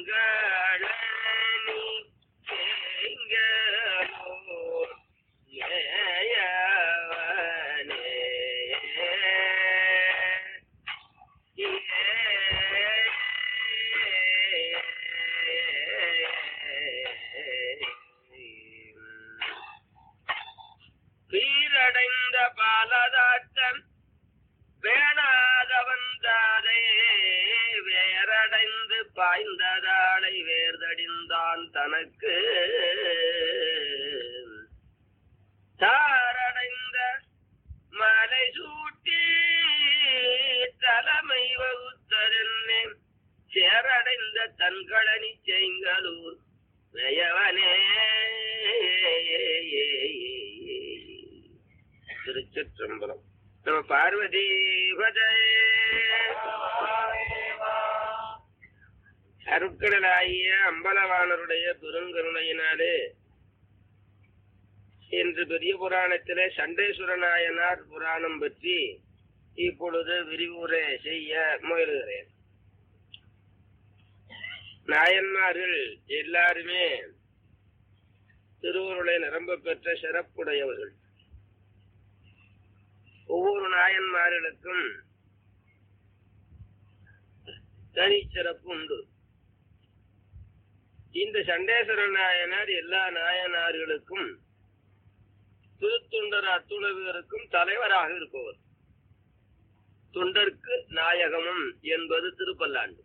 செங்கழனி செங்கலோர் ஏயவனே. வீரடைந்த பாலதாட்டம் வேணாத வந்தாதே வேரடைந்து பாய்ந்ததாளை வேர்தடிந்தான் தனக்கு தாரடைந்த மலை சூட்டி தலைமை வகுத்ததென்னே சேரடைந்த தன்களனி செங்கலூர் நயவனே திருச்சிற்றம்பலம் நம்ம பார்வதி பதே அருட்கடலாகிய அம்பலவானருடைய பெருங்கருணையினாலே இன்று பெரிய புராணத்திலே சண்டேஸ்வர நாயனார் புராணம் பற்றி இப்பொழுது விரிவுரை செய்ய முயலுகிறேன் நாயன்மார்கள் எல்லாருமே திருவருளை நிரம்ப பெற்ற சிறப்புடையவர்கள் ஒவ்வொரு நாயன்மார்களுக்கும் தனி சிறப்பு உண்டு இந்த சண்டேஸ்வர நாயனார் எல்லா நாயனார்களுக்கும் திருத்தொண்டர் அத்துணை பேருக்கும் தலைவராக இருப்பவர் தொண்டர்க்கு நாயகமும் என்பது திருப்பல்லாண்டு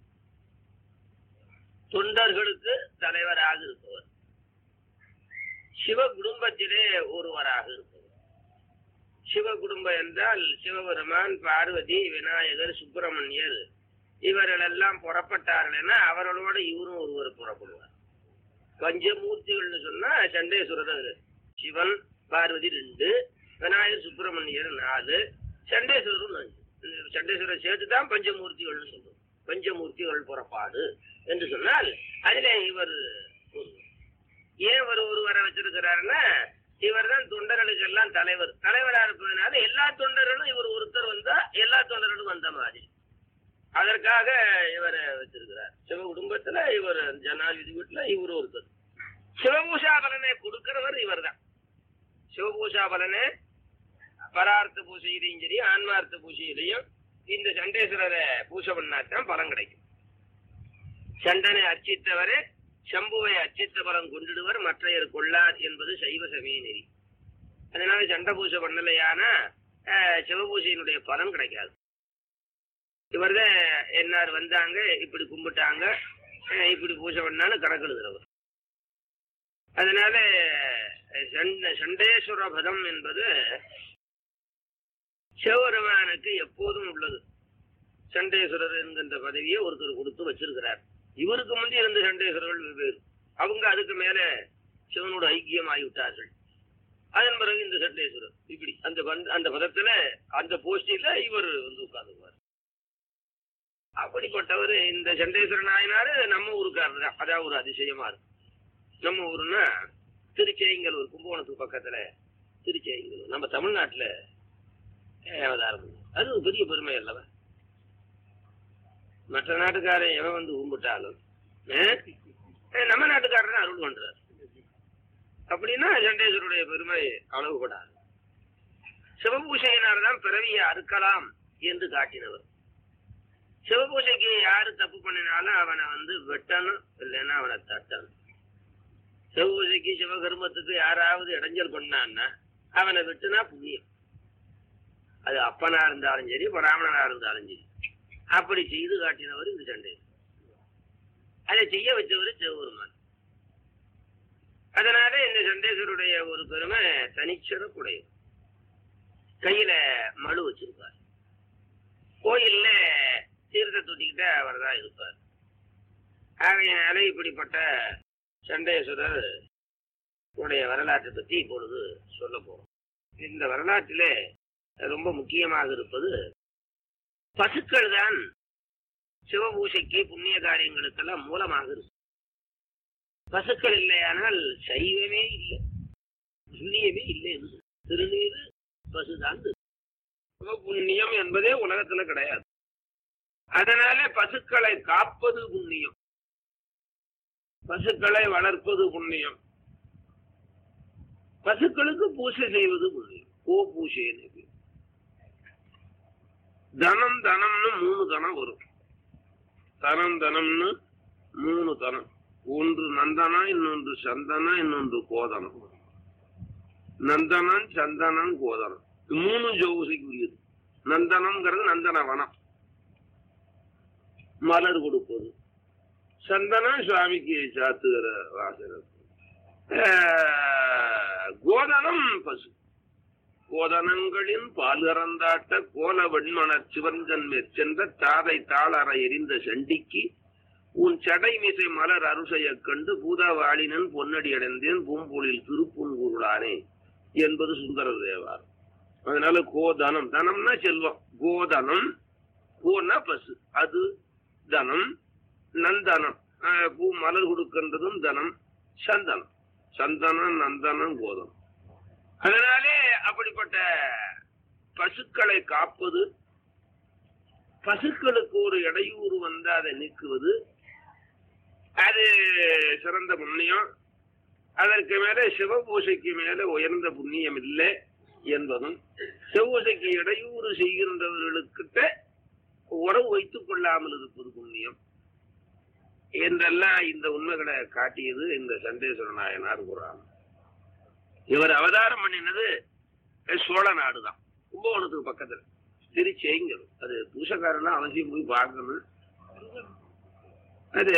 தொண்டர்களுக்கு தலைவராக இருப்பவர் சிவ குடும்பத்திலே ஒருவராக இருப்பவர் சிவ குடும்பம் என்றால் சிவபெருமான் பார்வதி விநாயகர் சுப்பிரமணியர் இவர்கள் எல்லாம் புறப்பட்டார்கள் என அவர்களோட இவரும் ஒருவர் புறப்படுவார் பஞ்சமூர்த்திகள்னு சொன்னா சண்டேஸ்வரர் சிவன் பார்வதி ரெண்டு விநாயகர் சுப்பிரமணியர் நாலு சண்டேஸ்வரரும் அஞ்சு இந்த சண்டேஸ்வரர் சேர்த்து தான் பஞ்சமூர்த்திகள்னு சொல்லுவோம் பஞ்சமூர்த்திகள் புறப்பாடு என்று சொன்னால் அதிலே இவர் ஒருவர். ஏன் இவர் ஒருவரை வச்சிருக்கிறாருன்னா இவர் தான் தொண்டர்களுக்கு எல்லாம் தலைவர் தலைவரா இருப்பதனால எல்லா தொண்டர்களும் இவர் ஒருத்தர் வந்தா எல்லா தொண்டர்களும் வந்த மாதிரி அதற்காக இவரை வச்சிருக்கிறார் சிவ குடும்பத்துல இவர் ஜனாதிபதி வீட்டுல இவர் ஒருத்தர் சிவபூஷா பலனை கொடுக்கிறவர் இவர் தான் சிவபூஷா பலனை பரார்த்த பூசையிலையும் சரி ஆன்மார்த்த பூசையிலையும் இந்த சண்டேஸ்வரரை பூசை பண்ணாதான் பலன் கிடைக்கும் சண்டனை அர்ச்சித்தவரே சம்புவை அச்சித்த பலம் கொண்டிடுவர் மற்றையர் கொள்ளார் என்பது சைவ சமய நெறி அதனால சண்டை பூசை பண்ணலையானா அஹ், சிவபூசையினுடைய பலன் கிடைக்காது இவர்தான் என்னார் வந்தாங்க இப்படி கும்பிட்டாங்க அஹ், இப்படி பூஜை பண்ணாலும் கணக்கு எழுதுறவர் அதனால அஹ், சண்ட- சண்டேஸ்வர பதம் என்பது சிவபெருமானுக்கு எப்போதும் உள்ளது சண்டேஸ்வரர் என்கின்ற பதவியை ஒருத்தர் கொடுத்து வச்சிருக்கிறார் இவருக்கு முந்தி இருந்த சண்டேஸ்வரர்கள் வெவ்வேறு அவங்க அதுக்கு மேல சிவனோட ஐக்கியம் ஆகிவிட்டார்கள் அதன் பிறகு இந்த சண்டேஸ்வரர் இப்படி அந்த பந்த- அந்த பதத்துல அந்த போஸ்டில இவர் வந்து உட்கார்ந்துக்குவார் அப்படிப்பட்டவர் இந்த சண்டேஸ்வர நாயனாரு நம்ம ஊருக்காரர் தான் அதான் ஒரு அதிசயமா இருக்கு நம்ம ஊருன்னா திருச்செயங்கலூர் கும்பகோணத்துக்கு பக்கத்துல திருச்செயங்கலூர் நம்ம தமிழ்நாட்டுல அஹ், அவதாரம் பண்ணார். அது ஒரு பெரிய பெருமை அல்லவா மற்ற நாட்டுக்காரன் எவன் வந்து கும்பிட்டாலும் அஹ், அஹ், நம்ம நாட்டுக்காரன் அருள் பண்றாரு அப்படின்னா சண்டேஸ்வருடைய பெருமை அளவுபடாது சிவபூஷையினார் தான் பிறவியை அறுக்கலாம் என்று காட்டினவர் சிவபூஜைக்கு யாரு தப்பு பண்ணினாலும் அவனை வந்து வெட்டணும் இல்லைன்னா அவனை தட்டணும் சிவபூஜைக்கு சிவகர்மத்துக்கு யாராவது இடைஞ்சல் பண்ணான்னா அவனை வெட்டுனா புண்ணியம் அது அப்பனா இருந்தாலும் சரி பிராமணனா இருந்தாலும் சரி அப்படி செய்து காட்டினவர் இந்த சண்டை அதை செய்ய வச்சவர் சிவபெருமான் அதனால இந்த சண்டேஸ்வருடைய ஒரு பெருமை தனிச்சிறப்புடையது கையில மழு வச்சிருப்பார் கோயில்ல தீர்த்த தொட்டிக்கிட்ட அவர் தான் இருப்பார் ஆகையினால இப்படிப்பட்ட சண்டேஸ்வரர் உடைய வரலாற்றை பற்றி இப்பொழுது சொல்ல போறோம் இந்த வரலாற்றிலே ரொம்ப முக்கியமாக இருப்பது பசுக்கள் தான் சிவபூசைக்கு புண்ணிய காரியங்களுக்கெல்லாம் மூலமாக இருக்கு பசுக்கள் இல்லையானால் சைவமே இல்லை புண்ணியமே இல்லை என்று திருநீர் பசுதான் புண்ணியம் என்பதே உலகத்துல கிடையாது அதனால பசுக்களை காப்பது புண்ணியம் பசுக்களை வளர்ப்பது புண்ணியம் பசுக்களுக்கு பூஜை செய்வது புண்ணியம் கோ பூஜைன்னு பேர். தனம் தனம்னு மூணு தனம் வரும் தனம் தனம்னு மூணு தனம் ஒன்று நந்தனா இன்னொன்று சந்தனா இன்னொன்று கோதனம் நந்தனம் சந்தனம் கோதனம் இது மூணு ஜோசிக்குரியது நந்தனம்ங்கிறது நந்தன வனம் மலர் கொடுப்பது சந்தனம் சுவாமிக்கு சாத்துகிற வாசனம் ஆஹ், கோதனம் பசு கோதனங்களின் பால்கறந்தாட்ட கோல வெண்மணர் சிவன்கண் மேற்சென்ற தாதை தாளற எரிந்த சண்டிக்கு உன் சடை மிசை மலர் அருசையக் கண்டு பூதவாளினன் பொன்னடி அடைந்தேன் பூம்பொழில் திருப்புன்கூருளானே என்பது சுந்தர தேவார் அதனால கோதனம் தனம்னா செல்வம் கோதனம் கோனா பசு அது தனம் நந்தனம் ஆஹ் பூ மலர் கொடுக்கின்றதும் தனம் சந்தனம் சந்தனம் நந்தனம் கோதனம் அதனாலே அப்படிப்பட்ட பசுக்களை காப்பது பசுக்களுக்கு ஒரு இடையூறு வந்து அதை நீக்குவது அது சிறந்த புண்ணியம் அதற்கு மேல சிவபூசைக்கு மேல உயர்ந்த புண்ணியம் இல்லை என்பதும் சிவபூசைக்கு இடையூறு செய்கின்றவர்களுக்கிட்ட உறவு வைத்துக் கொள்ளாமல் இருப்பது புண்ணியம் என்றெல்லாம் இந்த உண்மைகளை காட்டியது இந்த சண்டேஸ்வர நாயனார் புராணம் இவர் அவதாரம் பண்ணினது சோழ நாடுதான் கும்பகோணத்துக்கு பக்கத்துல திருச்செங்கல் அது பூசக்காரெல்லாம் அவசியம் போய் பார்க்கணும் அது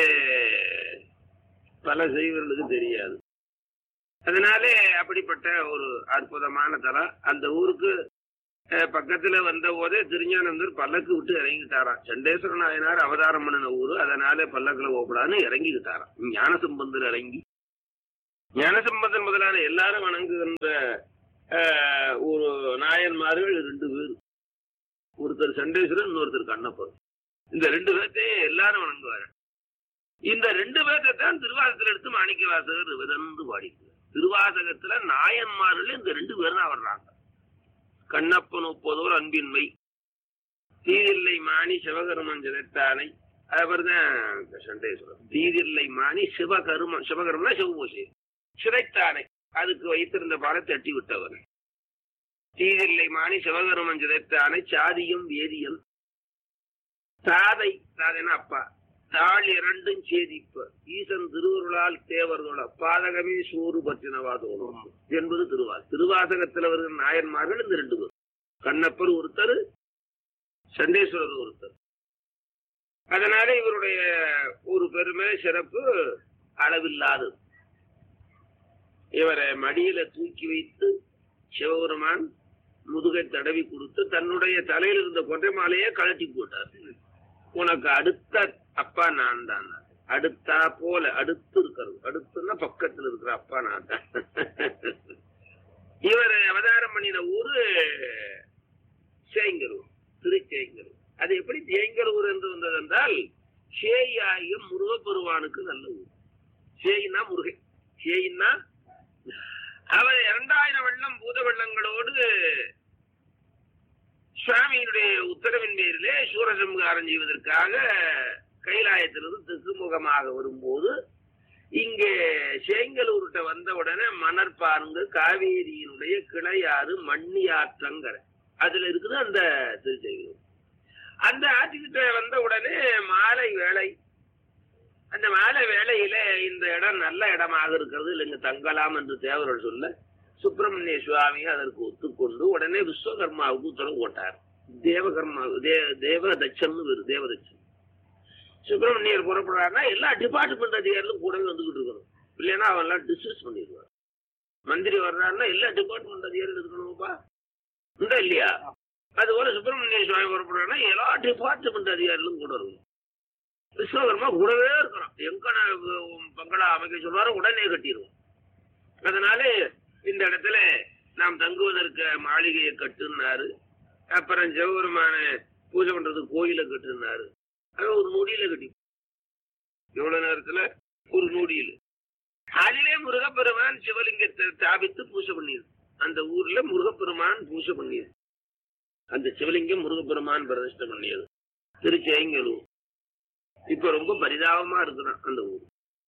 பல செய்வர்களுக்கு தெரியாது அதனாலே அப்படிப்பட்ட ஒரு அற்புதமான தலம் அந்த ஊருக்கு அஹ், பக்கத்துல வந்த போதே திருஞானந்தர் பல்லக்கு விட்டு இறங்கிட்டாராம் சண்டேஸ்வர நாயனார் அவதாரம் பண்ணின ஊரு அதனால பல்லக்குல ஓப்படான்னு இறங்கிக்கிட்டாராம் ஞானசம்பந்தர் இறங்கி ஞானசம்பந்தன் முதலான எல்லாரும் வணங்குகின்ற அஹ், ஒரு நாயன்மார்கள் ரெண்டு பேர் ஒருத்தர் சண்டேஸ்வரன் இன்னொருத்தர் கண்ணப்பர் இந்த ரெண்டு பேர்த்தையும் எல்லாரும் வணங்குவாரு இந்த ரெண்டு பேர்த்தை தான் திருவாசகத்துல எடுத்து மாணிக்க வாசகர் விதந்து பாடிக்கிறார் திருவாசகத்துல நாயன்மார்கள் இந்த ரெண்டு பேரும் தான் வர்றாங்க கண்ணப்பன் ஒப்பதோர் அன்பின்மை தீதில்லை மாணி சிவகருமன் ஜெகத்தானை அவர் தான் சண்டேஸ்வரர் தீதில்லை மாணி சிவகருமன் சிவகருமனா சிவபூசி சிறைத்தானை அதுக்கு வைத்திருந்த பாலை தட்டி விட்டவர் தீதில்லை மாணி சிவகருமன் ஜெகத்தானை சாதியும் வேதியல் தாதை தாதைனா அப்பா தாள் இரண்டும் சேதிப்ப ஈசன் திருவருளால் தேவர்கள பாதகமே சோறு பற்றினவாதோனும் என்பது திருவா திருவாசகத்தில் வருகிற நாயன்மார்கள் இந்த ரெண்டு பேர் கண்ணப்பர் ஒருத்தர் சண்டேஸ்வரர் ஒருத்தர் அதனால இவருடைய ஒரு பெருமை சிறப்பு அளவில்லாதது இவரை மடியில தூக்கி வைத்து சிவபெருமான் முதுகை தடவி கொடுத்து தன்னுடைய தலையில் இருந்த கொட்டை மாலையே கழட்டி போட்டார் உனக்கு அடுத்த அப்பா நான் தான் அடுத்தா போல அடுத்து இருக்கிறது அடுத்துன்னா பக்கத்துல இருக்கிற அப்பா நான் தான் இவர் அவதாரம் பண்ணின ஊரு சேங்கரூர் திருச்சேங்கரூர் அது எப்படி சேங்கரூர் என்று வந்தது என்றால் சேயாகிய முருகப்பெருவானுக்கு நல்ல ஊர் சேயினா முருகன் சேயின்னா அவர் இரண்டாயிரம் வெள்ளம் பூத வெள்ளங்களோடு சுவாமியினுடைய உத்தரவின் பேரிலே சூரசம்ஹாரம் செய்வதற்காக கைலாயத்திலிருந்து தெற்குமுகமாக வரும்போது இங்கே சேங்கலூர்கிட்ட வந்த உடனே மணற்பாருங்க காவேரியினுடைய கிளையாறு மண்ணி ஆற்றங்கரை அதுல இருக்குது அந்த திருச்செங்கலூர் அந்த ஆற்றுக்கிட்ட வந்த உடனே மாலை வேலை அந்த மாலை வேளையில இந்த இடம் நல்ல இடமாக இருக்கிறது இல்லைங்க தங்கலாம் என்று தேவர்கள் சொல்ல சுப்பிரமணிய சுவாமி அதற்கு ஒத்துக்கொண்டு உடனே விஸ்வகர்மாவுக்கு உத்தரவு போட்டார் தேவகர்மா தே தேவ தட்சம்னு பேரு தேவதட்சம் சுப்பிரமணியர் புறப்படுறாருன்னா எல்லா டிபார்ட்மெண்ட் அதிகாரிகளும் கூடவே வந்துகிட்டு இருக்கணும் இல்லைன்னா அவன் எல்லாம் டிஸ்கஸ் பண்ணிடுவார் மந்திரி வர்றாருன்னா எல்லா டிபார்ட்மெண்ட் அதிகாரிகள் இருக்கணும்ப்பா இந்த இல்லையா அதுபோல சுப்பிரமணிய சுவாமி புறப்படுறாருன்னா எல்லா டிபார்ட்மெண்ட் அதிகாரிகளும் கூட இருக்கணும் விஸ்வகர்மா கூடவே இருக்கிறோம் எங்க நான் பங்களா அமைக்க சொல்றாரோ உடனே கட்டிடுவோம் அதனால இந்த இடத்துல நாம் தங்குவதற்கு மாளிகையை கட்டுனாரு அப்புறம் சிவபெருமான பூஜை பண்றதுக்கு கோயிலை கட்டுனாரு அது ஒரு நொடியில கட்டி எவ்வளவு நேரத்துல ஒரு நொடியில அதிலே முருகப்பெருமான் சிவலிங்கத்தை ஸ்தாபித்து பூஜை பண்ணியது அந்த ஊர்ல முருகப்பெருமான் பூஜை பண்ணியது அந்த சிவலிங்கம் முருகப்பெருமான் பிரதிஷ்டை பண்ணியது திருச்செங்கலூர் இப்ப ரொம்ப பரிதாபமா இருக்கிறான் அந்த ஊர்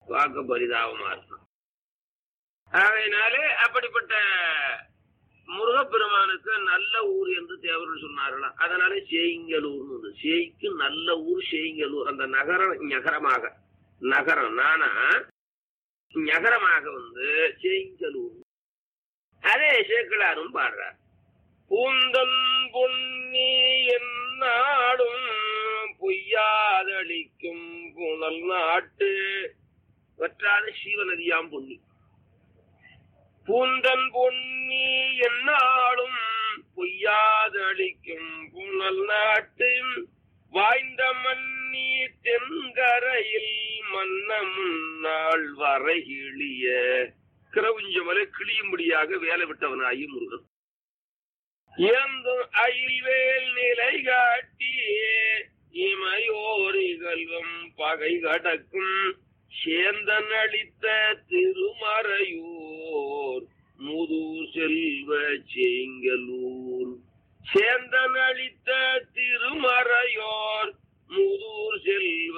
பார்க்க பரிதாபமா இருக்கும் ஆகையினாலே அப்படிப்பட்ட முருகப்பெருமானுக்கு நல்ல ஊர் என்று தேவர்கள் சொன்னார்களாம் அதனால சேயிங்கலூர்னு ஒண்ணு சேய்க்கு நல்ல ஊர் சேயிங்கலூர் அந்த நகரம் நகரமாக நகரம் நானா நகரமாக வந்து சேயிங்கலூர் அதே சேக்கிழாரும் பாடுறார் பூந்தன் பொன்னி என்னாடும் பொய்யாதளிக்கும் புனல் நாட்டு வற்றாத சீவநதியாம் பொன்னி பூந்தன் பொன்னி என்னாலும் பொய்யாதளிக்கும் புனல் நாட்டு வாய்ந்த மன்னி தென்கரையில் மன்ன முன்னாள் வரைகிளிய கிரவுஞ்சமலை கிளியும்படியாக வேலை விட்டவனாகி முருகன் ஏந்தும் அயில்வேல் நிலை காட்டி இமையோரி கல்வம் பகை கடக்கும் சேந்தன் அளித்த திருமறையூர் முது செல்வ செங்கலூர் சேந்தன் அளித்த திருமறையோர் முதூர் செல்வ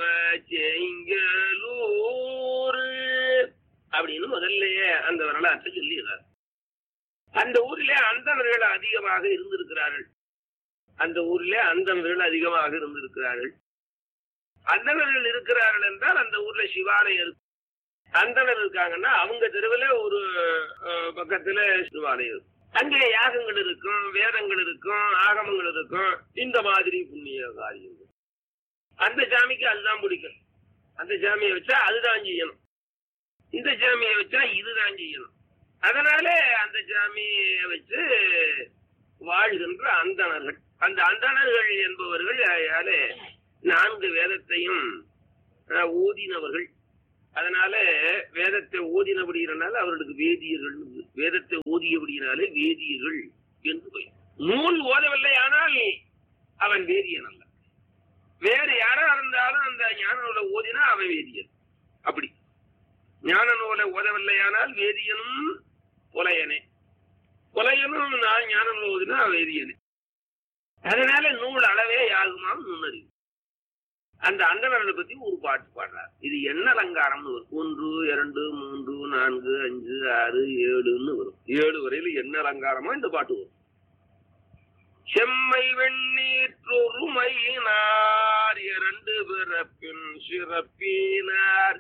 செங்கலூர் அப்படின்னு முதல்லயே அந்த வரலாற்றை சொல்லிடுறார் அந்த ஊரிலே அந்தணர்கள் அதிகமாக இருந்திருக்கிறார்கள் அந்த ஊரிலே அந்தணர்கள் அதிகமாக இருந்திருக்கிறார்கள் அந்தணர்கள் இருக்கிறார்கள் என்றால் அந்த ஊர்ல சிவாலயம் இருக்கு அந்தணர் இருக்காங்கன்னா அவங்க தெருவில் ஒரு அஹ், பக்கத்துல சிவாலயம் இருக்கும் அங்கே யாகங்கள் இருக்கும் வேதங்கள் இருக்கும் ஆகமங்கள் இருக்கும் இந்த மாதிரி புண்ணிய காரியங்கள் அந்த சாமிக்கு அதுதான் பிடிக்கும் அந்த சாமியை வச்சா அதுதான் செய்யணும் இந்த சாமியை வச்சா இதுதான் செய்யணும் அதனால அந்த சாமியை வச்சு வாழ்கின்ற அந்தணர்கள் அந்த அந்தணர்கள் என்பவர்கள் அயாலே நான்கு வேதத்தையும் அஹ், ஊதினவர்கள் அதனால வேதத்தை ஓதினபடினால அவர்களுக்கு வேதியர்கள் வேதத்தை ஓதியபடினாலே வேதியர்கள் என்று பெயர் நூல் ஓதவில்லை ஆனால் அவன் வேதியன் அல்ல வேறு யாரா இருந்தாலும் அந்த ஞான நூலை ஓதினா அவன் வேதியன் அப்படி ஞான நூலை ஓதவில்லையானால் வேதியனும் புலையனே புலையனும் நான் ஞான நூல் ஓதினா வேதியனே அதனால நூல் அளவே யாகுமாம் நுண்ணறிவு அந்த அந்தணர்களை பத்தி ஒரு பாட்டு பாடுறார் இது என்ன அலங்காரம்னு வரும் ஒன்று இரண்டு மூன்று நான்கு அஞ்சு ஆறு ஏழுன்னு வரும் ஏழு வரையில என்ன அலங்காரமோ இந்த பாட்டு வரும் செம்மை வெண்ணீற்றொருமையினார் இரண்டு பிறப்பின் சிறப்பினார்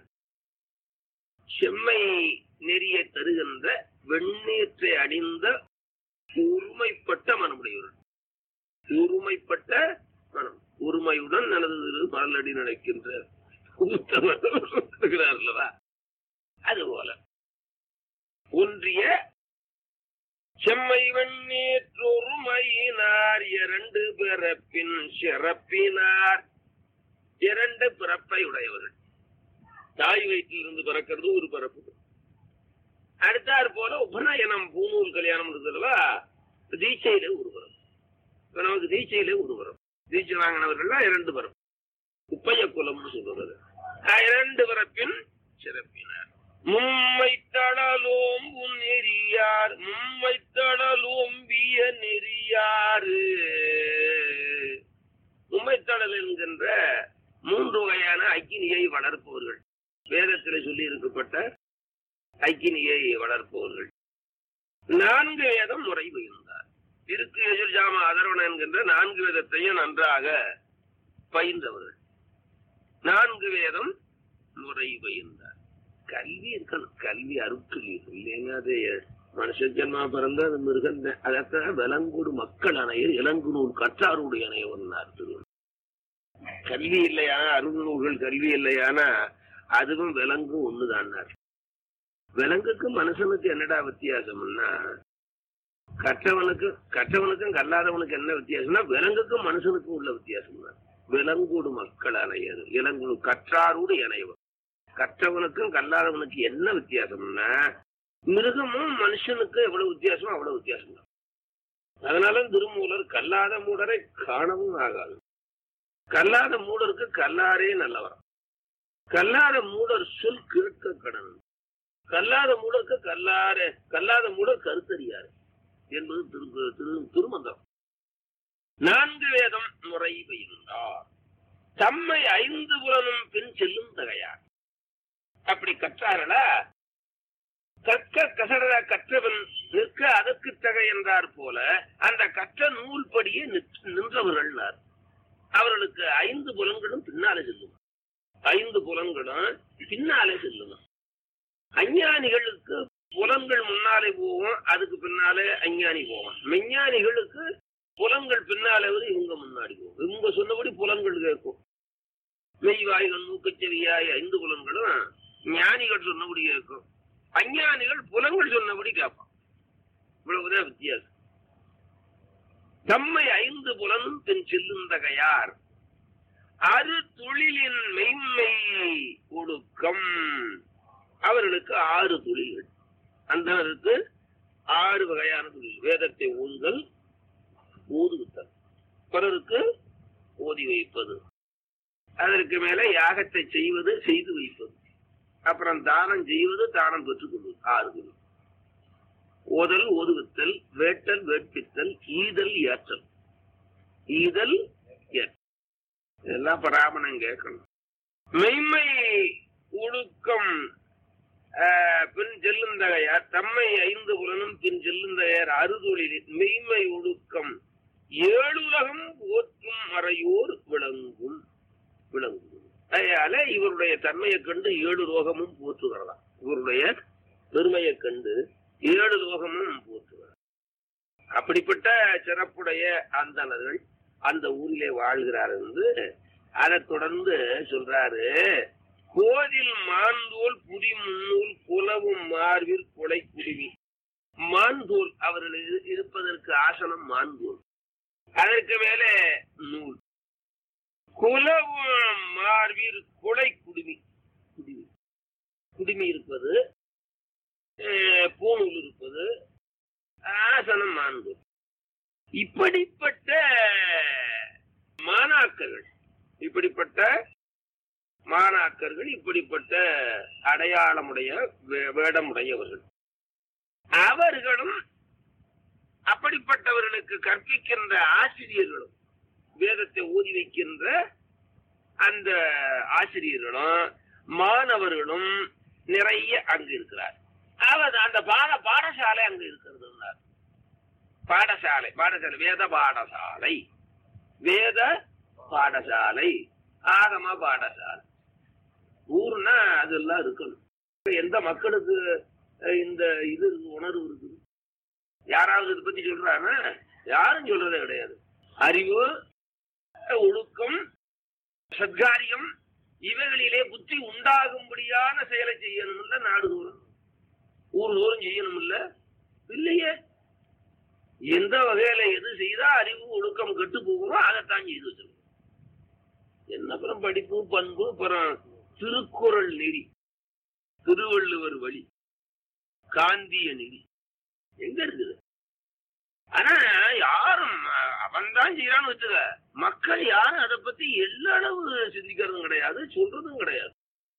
செம்மை நெறிய தருகின்ற வெண்ணீற்றை அணிந்த ஒருமைப்பட்ட மனமுடையவர்கள் ஒருமைப்பட்ட மனம் ஒருமையுடன் எனது திரு மரலடி நடக்கின்ற இருக்கிறார் அல்லவா அதுபோல ஒன்றிய செம்மை வெண்ணீற்றொருமையினார் இரண்டு பிறப்பின் சிறப்பினார் இரண்டு பிறப்பை உடையவர்கள் தாய் வயிற்றிலிருந்து பிறக்கிறது ஒரு பிறப்பு அடுத்தாற் போல உபநயனம் பூநூல் கல்யாணம் இருக்குதுல்லவா தீட்சையில ஒரு பிறப்பு இப்ப நமக்கு தீட்சையில ஒரு பிறப்பு தீட்சை வாங்கினவர்கள் இரண்டு பிறப்பு உப்பைய குலம்னு சொல்றது ஆஹ் இரண்டு பிறப்பின் சிறப்பினார் மும்மை தடலோம் உன் நெறியார் மும்மை தடலோம் விய நெறியாறு மும்மை தடல் என்கின்ற மூன்று வகையான அக்கினியை வளர்ப்பவர்கள் வேதத்தில் சொல்லி இருக்கப்பட்ட அக்கினியை வளர்ப்பவர்கள் நான்கு வேதம் முறை பயிர்ந்தார் இருக்கு எதிர்ஜாம அதர்வன என்கின்ற நான்கு வேதத்தையும் நன்றாக பயின்றவர்கள் நான்கு வேதம் முறை பயிர்ந்தார் கல்வி இருக்கணும் கல்வி அருட்கல்வி இல்லைன்னா அது மனுஷ ஜென்மா பிறந்த அது மிருகம் அதத்தான் விலங்கூடு மக்கள் அணையர் இளங்குநூல் கற்றாருடைய அணையவன்னார் திருவள்ளுவர் கல்வி இல்லையா அருள் நூல்கள் கல்வி இல்லையானா அதுவும் விலங்கும் ஒண்ணுதான்னார் விலங்குக்கும் மனுஷனுக்கு என்னடா வித்தியாசம்னா கற்றவனுக்கு கற்றவனுக்கும் கல்லாதவனுக்கு என்ன வித்தியாசம்னா விலங்குக்கும் மனுஷனுக்கும் உள்ள வித்தியாசம் தான் விலங்கோடு மக்கள் அணையது இளங்குழு கற்றாரோடு இணையவர் கற்றவனுக்கும் கல்லாதவனுக்கு என்ன வித்தியாசம்னா மிருகமும் மனுஷனுக்கும் எவ்வளவு வித்தியாசமோ அவ்வளவு வித்தியாசம் தான் அதனால திருமூலர் கல்லாத மூடரை காணவும் ஆகாது கல்லாத மூடருக்கு கல்லாரே நல்லவர் கல்லாத மூடர் சொல் கேட்க கடன் கல்லாத மூடருக்கு கல்லார கல்லாத மூடர் கருத்தறியாரு என்பது திரு திரு திருமந்தம் நான்கு வேதம் முறை பயிர்ந்தார் தம்மை ஐந்து புலனும் பின் செல்லும் தகையார் அப்படி கற்றார்களா கற்க கசடர கற்றவன் நிற்க அதற்கு தகை என்றார் போல அந்த கற்ற நூல்படியே நிற்- நின்றவர்கள்னார் அவர்களுக்கு ஐந்து புலன்களும் பின்னாலே செல்லும் ஐந்து புலன்களும் பின்னாலே செல்லும் அஞ்ஞானிகளுக்கு புலன்கள் முன்னாலே போகும் அதுக்கு பின்னாலே அஞ்ஞானி போவான் மெஞ்ஞானிகளுக்கு புலன்கள் பின்னாலே வந்து இவங்க முன்னாடி போகும் இவங்க சொன்னபடி புலன்கள் கேட்கும் மெய்வாய்கள் மூக்கச்செவியாய் ஐந்து புலன்களும் ஞானிகள் சொன்னபடி கேட்கும் அஞ்ஞானிகள் புலன்கள் சொன்னபடி கேட்பான் இவ்வளவுதான் வித்தியாசம் தம்மை ஐந்து புலன் பின் செல்லுந்தகையார் அரு தொழிலின் மெய்மை ஒடுக்கம் அவர்களுக்கு ஆறு தொழில்கள் அந்தனருக்கு ஆறு வகையான தொழில் வேதத்தை ஊதுதல் ஊதுவித்தல் பிறருக்கு ஓதி வைப்பது அதற்கு மேல யாகத்தை செய்வது செய்து வைப்பது அப்புறம் தானம் செய்வது தானம் பெற்றுக் கொள்வது ஆறு தொழில் ஓதல் ஓதுவித்தல் வேட்டல் வேட்பித்தல் ஈதல் ஏற்றல் ஈதல் ஏற்றல் இதெல்லாம் பராமணம் கேட்கணும் மெய்மை ஒழுக்கம் ஆஹ், பின் செல்லுந்தகையார் தம்மை ஐந்து புலனும் பின் செல்லுந்தகையார் அறுதொழிலில் மெய்மை ஒழுக்கம் ஏழுலகம் போற்றும் மறையோர் விளங்கும் விளங்கும் அதனால இவருடைய தன்மையைக் கண்டு ஏழு லோகமும் போற்றுகிறதா இவருடைய பெருமையைக் கண்டு ஏழு லோகமும் போற்றுகிறார் அப்படிப்பட்ட சிறப்புடைய அந்தணர்கள் அந்த ஊரிலே வாழ்கிறார் என்று அதைத் தொடர்ந்து சொல்றாரு கோதில் மாந்தோல் புடி முன்னூல் குலவும் மார்பில் கொலை குருவி மாந்தோல் அவர்கள் இரு- இருப்பதற்கு ஆசனம் மாந்தோல் அதற்கு மேலே நூல் குலவும் மார்பில் கொலை குடுமி குடுமி குடுமி இருப்பது அஹ், பூணூல் இருப்பது ஆசனம் மாந்தோல் இப்படிப்பட்ட மாணாக்கர்கள் இப்படிப்பட்ட மாணாக்கர்கள் இப்படிப்பட்ட அடையாளமுடைய வே- வேடமுடையவர்கள் அவர்களும் அப்படிப்பட்டவர்களுக்கு கற்பிக்கின்ற ஆசிரியர்களும் வேதத்தை ஊதி வைக்கின்ற அந்த ஆசிரியர்களும் மாணவர்களும் நிறைய அங்கு இருக்கிறார் அவர் அந்த பாட பாடசாலை அங்கு இருக்கிறது பாடசாலை பாடசாலை வேத பாடசாலை வேத பாடசாலை ஆகம பாடசாலை ஊர்னா அதெல்லாம் இருக்கணும் இப்ப எந்த மக்களுக்கு அஹ், இந்த இது உணர்வு இருக்குது யாராவது இதை பத்தி சொல்றாங்கன்னா யாரும் சொல்றதே கிடையாது அறிவு ஒழுக்கம் சத்காரியம் இவைகளிலே புத்தி உண்டாகும்படியான செயலை செய்யணும்ல நாடு தோறும் ஊர் தோறும் செய்யணும் இல்ல இல்லையே எந்த வகையில எது செய்தா அறிவு ஒழுக்கம் கெட்டு போகுமோ அதைத்தான் செய்து வச்சிருக்கோம் என்ன அப்புறம் படிப்பு பண்பு அப்புறம் திருக்குறள் நெறி திருவள்ளுவர் வழி காந்திய நெறி எங்க இருக்குது ஆனா யாரும் அவன் தான் செய்யறான்னு வச்சுக்க மக்கள் யாரும் அதை பத்தி எல்லா அளவு சிந்திக்கிறதும் கிடையாது சொல்றதும் கிடையாது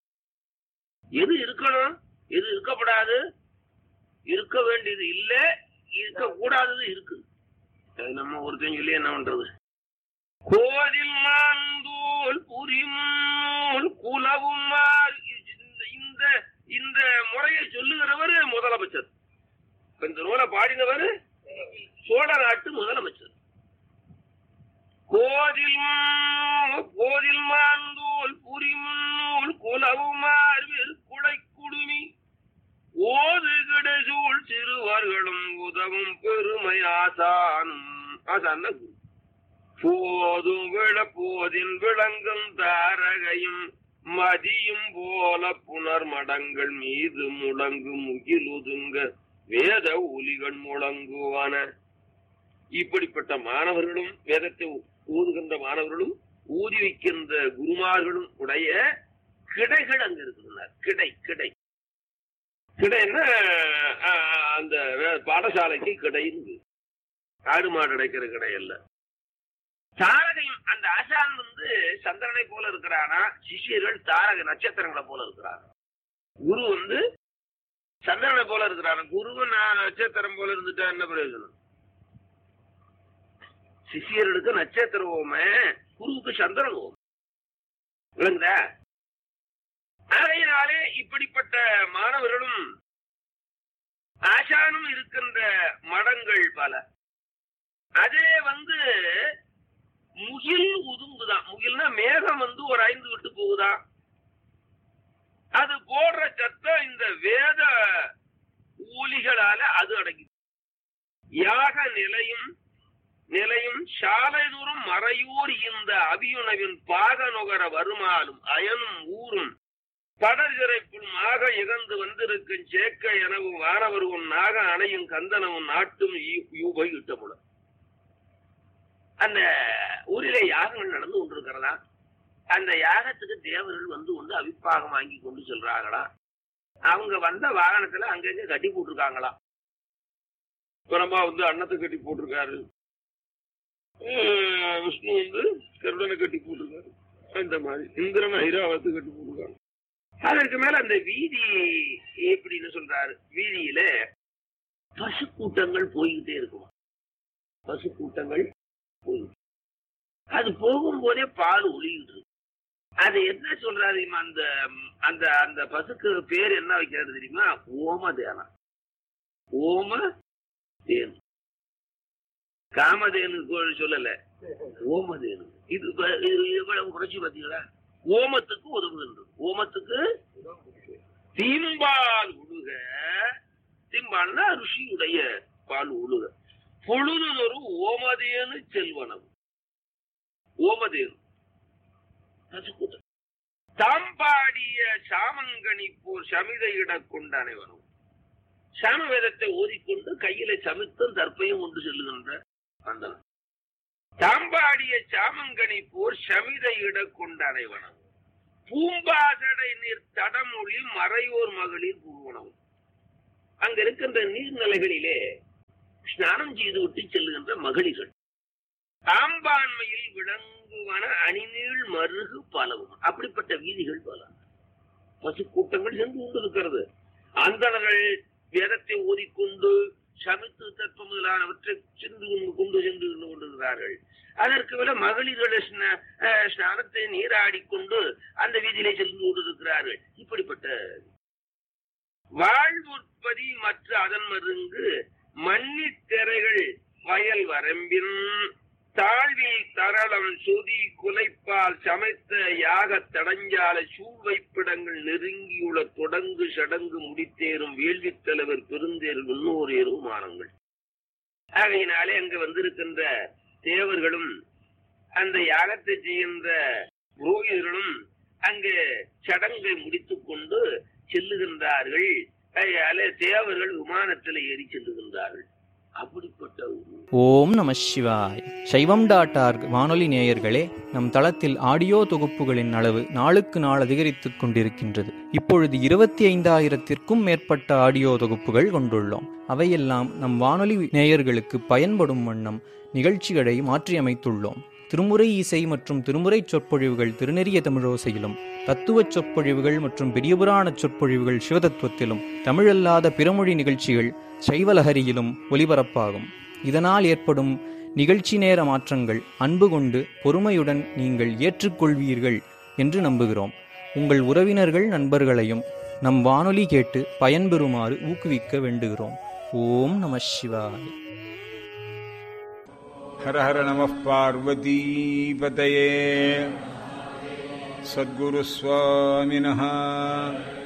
எது இருக்கணும் எது இருக்கப்படாது இருக்க வேண்டியது இல்ல இருக்க கூடாதது இருக்கு அது நம்ம ஒருத்தன் சொல்லி என்ன பண்றது கோதில் மாந்தோல் புரிமூல் குலவும் மார் இந்த- இந்த இந்த முறையை சொல்லுகிறவர் முதலமைச்சர் இப்ப இந்த நூலை பாடினவர் சோழ நாட்டு முதலமைச்சர் கோதில் மா- கோதில் மாந்தோல் புரிமுன்னூல் குலவுமார்வில் குலை குடுமி ஓது கிடைசூழ் சிறுவர்களும் உதவும் பெருமை ஆசானும் ஆசான குரு போதும் விழ போதின் விளங்கும் தாரகையும் மதியும் போல புனர் மடங்கள் மீது முழங்கு முகிலுதுங்க வேத ஒலிகள் முழங்குவன இப்படிப்பட்ட மாணவர்களும் வேதத்தை ஊதுகின்ற மாணவர்களும் ஊதி வைக்கின்ற குருமார்களும் உடைய கிடைகள் அங்க இருக்குதுன்னார் கிடை கிடை கிடைன்னா ஆஹ், அந்த வே- பாடசாலைக்கு கிடைன்னு ஆடு மாடு அடைக்கிற கடை அல்ல தாரகையும் அந்த ஆசான் வந்து சந்திரனை போல இருக்கிறானா சிஷியர்கள் தாரக நட்சத்திரங்களை போல இருக்கிறாங்க குரு வந்து சந்திரனை போல இருக்கிறாங்க குருவும் நான் நட்சத்திரம் போல இருந்துட்டா என்ன பிரயோஜனம் சிஷியர்களுக்கு நட்சத்திர ஓமை குருவுக்கு சந்திரன் ஓமை விளங்குதா ஆகையினாலே இப்படிப்பட்ட மாணவர்களும் ஆசானும் இருக்கின்ற மடங்கள் பல அதே வந்து முகில் உதுங்குதான் முகில்னா மேகம் வந்து ஒரு ஐந்து விட்டு போகுதான் அது போடுற சத்தம் இந்த வேத ஊலிகளால அது அடங்கி யாக நிலையும் நிலையும் சாலைதோறும் மறையூர் இந்த அபியுணவின் பாக நுகர வருமாலும் அயனும் ஊரும் படர்கிறைப்புள் மாக இகந்து வந்திருக்கும் சேக்க எனவும் வானவருவும் நாக அணையும் கந்தனவும் நாட்டும் யூபை இட்டமுடன் அந்த ஊரிலே யாகங்கள் நடந்து கொண்டிருக்கிறதா அந்த யாகத்துக்கு தேவர்கள் வந்து கொண்டு அபிப்பாகம் வாங்கி கொண்டு செல்றாங்களா அவங்க வந்த வாகனத்துல அங்கங்க கட்டி போட்டிருக்காங்களா பிரம்மா வந்து அன்னத்தை கட்டி போட்டிருக்காரு உம், விஷ்ணு வந்து கருடனை கட்டி போட்டிருக்காரு இந்த மாதிரி இந்திரன் ஐராவத்தை கட்டி போட்டிருக்காங்க அதற்கு மேல அந்த வீதி எப்படின்னு சொல்றாரு வீதியில பசு கூட்டங்கள் போய்கிட்டே இருக்கும் பசு கூட்டங்கள் போயிட்டு அது போகும்போதே பால் ஒளிகிட்டு இருக்கு அது என்ன சொல்றாரு தெரியுமா? அந்த அந்த அந்த பசுக்கு பேர் என்ன வைக்கிறது தெரியுமா ஓமதேனா ஓம தேனு காமதேனு கோயில் சொல்லல ஓமதேனு இது ப- இது இவ்வளவு குறைச்சி பாத்தீங்களா ஓமத்துக்கு உதவுகின்றது ஓமத்துக்கு தீம்பால் உழுக தீம்பால்னா ருஷியுடைய பால் உழுக பொழுதுதொரு ஓமதேனு செல்வனம் ஓமதேனு பசுக்கூட்டம் தாம்பாடிய சாமங்கனி போர் சமிதையிட கொண்ட அனைவரும் சாம வேதத்தை ஓதிக்கொண்டு கையில சமித்தும் தற்பையும் கொண்டு செல்லுகின்ற அந்த தாம்பாடிய சாமங்கனி போர் சமிதையிட கொண்ட அனைவனம் பூம்பாசடை நீர் தடமொழி மறையோர் மகளிர் பூவனம் அங்க இருக்கின்ற நீர்நிலைகளிலே ஸ்நானம் செய்து விட்டு செல்லுகின்ற மகளிர்கள் ஆம்பான்மையில் விளங்குவன அணிநீள் மருகு பலவும் அப்படிப்பட்ட வீதிகள் பல பசு கூட்டங்கள் சென்று கொண்டிருக்கிறது அந்தணர்கள் வேதத்தை ஓதிக்கொண்டு சமித்து தத்துவம் முதலானவற்றை சென்று கொண்டு கொண்டு சென்று கொண்டிருக்கிறார்கள் அதற்கு மேல மகளிர்கள் ஸ்ன- அஹ், ஸ்நானத்தை நீராடிக்கொண்டு அந்த வீதியிலே சென்று கொண்டிருக்கிறார்கள் இப்படிப்பட்ட வாழ்வுற்பதி மற்ற அதன் மருங்கு மன்னித் திரைகள் வயல் வரம்பின் தாழ்வில் தரளம் சுதி குலைப்பால் சமைத்த யாக தடஞ்சால சூழ்வைப்பிடங்கள் நெருங்கியுள்ள தொடங்கு சடங்கு முடித்தேறும் வேள்வித் தலைவர் பெருந்தேர் முன்னோரேறும் மானங்கள் ஆகையினாலே அங்கு வந்திருக்கின்ற தேவர்களும் அந்த யாகத்தை செய்கின்ற புரோகிதர்களும் அங்கு சடங்கை முடித்துக் கொண்டு செல்லுகின்றார்கள் அதனால தேவர்கள் விமானத்தில் ஏறி செல்லுகின்றார்கள் அப்படிப்பட்ட ஒரு ஓம் நம சிவாய் சைவம் டாட் ஆர்க் வானொலி நேயர்களே நம் தளத்தில் ஆடியோ தொகுப்புகளின் அளவு நாளுக்கு நாள் அதிகரித்துக் கொண்டிருக்கின்றது இப்பொழுது இருபத்தி ஐந்தாயிரத்திற்கும் மேற்பட்ட ஆடியோ தொகுப்புகள் கொண்டுள்ளோம் அவையெல்லாம் நம் வானொலி நேயர்களுக்கு பயன்படும் வண்ணம் நிகழ்ச்சிகளை மாற்றியமைத்துள்ளோம் திருமுறை இசை மற்றும் திருமுறை சொற்பொழிவுகள் திருநெறிய தமிழோசையிலும் தத்துவச் சொற்பொழிவுகள் மற்றும் பெரியபுராண சொற்பொழிவுகள் சிவதத்துவத்திலும் தமிழல்லாத பிறமொழி நிகழ்ச்சிகள் சைவலஹரியிலும் ஒலிபரப்பாகும் இதனால் ஏற்படும் நிகழ்ச்சி நேர மாற்றங்கள் அன்பு கொண்டு பொறுமையுடன் நீங்கள் ஏற்றுக்கொள்வீர்கள் என்று நம்புகிறோம் உங்கள் உறவினர்கள் நண்பர்களையும் நம் வானொலி கேட்டு பயன்பெறுமாறு ஊக்குவிக்க வேண்டுகிறோம் ஓம் நம சிவாய் हर हर नमः पार्वतीपतये सद्गुरुस्वामिनः